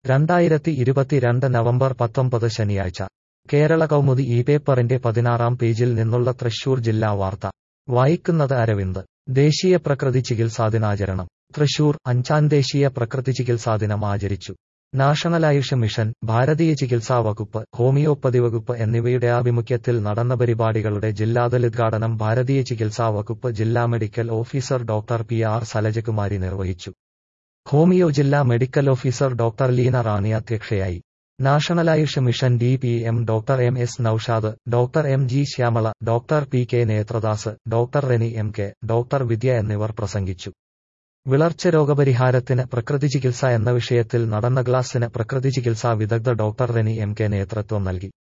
രണ്ടായിരത്തി ഇരുപത്തിരണ്ട് നവംബർ പത്തൊമ്പത് ശനിയാഴ്ച കേരള കൗമുദി ഈ പേപ്പറിന്റെ പതിനാറാം പേജിൽ നിന്നുള്ള തൃശൂർ ജില്ലാ വാർത്ത വായിക്കുന്നത് അരവിന്ദ് ദേശീയ പ്രകൃതി ചികിത്സാ ദിനാചരണം തൃശൂർ അഞ്ചാം ദേശീയ പ്രകൃതി ചികിത്സാ ദിനം ആചരിച്ചു നാഷണൽ ആയുഷ് മിഷൻ ഭാരതീയ ചികിത്സാ വകുപ്പ് ഹോമിയോപ്പതി വകുപ്പ് എന്നിവയുടെ ആഭിമുഖ്യത്തിൽ നടന്ന പരിപാടികളുടെ ജില്ലാതല ഉദ്ഘാടനം ഭാരതീയ ചികിത്സാ വകുപ്പ് ജില്ലാ medical officer doctor P R Salajakumari നിർവഹിച്ചു ഹോമിയോ ജില്ലാ medical officer doctor Leena Rani അധ്യക്ഷയായി national Ayush mission D P M doctor M S Naushad doctor M G Shyamala doctor P K Nethradas doctor Reni M K doctor Vidya എന്നിവർ പ്രസംഗിച്ചു വിളർച്ച രോഗപരിഹാരത്തിന് പ്രകൃതി ചികിത്സ എന്ന വിഷയത്തിൽ നടന്ന ക്ലാസിന് പ്രകൃതി ചികിത്സാ വിദഗ്ധ ഡോക്ടർ റെനി എം കെ നേതൃത്വം നൽകി